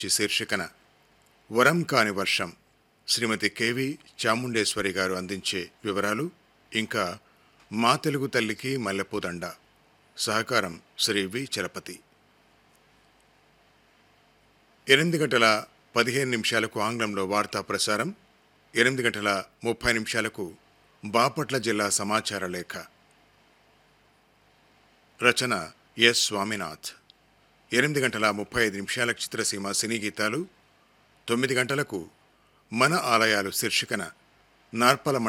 శీర్షికన వరం కాని వర్షం శ్రీమతి కెవి చాముండేశ్వరి గారు అందించే వివరాలు ఇంకా మా తెలుగు తల్లికి మల్లెపూదండ సహకారం శ్రీ వి చలపతి ఎనిమిది గంటల పదిహేను నిమిషాలకు ఆంగ్లంలో వార్తా ప్రసారం ఎనిమిది గంటల ముప్పై నిమిషాలకు బాపట్ల జిల్లా సమాచార లేఖ రచన ఎస్ స్వామినాథ్ ఎనిమిది గంటల ముప్పై ఐదు నిమిషాలకు చిత్రసీమ సినీ గీతాలు తొమ్మిది గంటలకు మన ఆలయాలు శీర్షికన నార్పల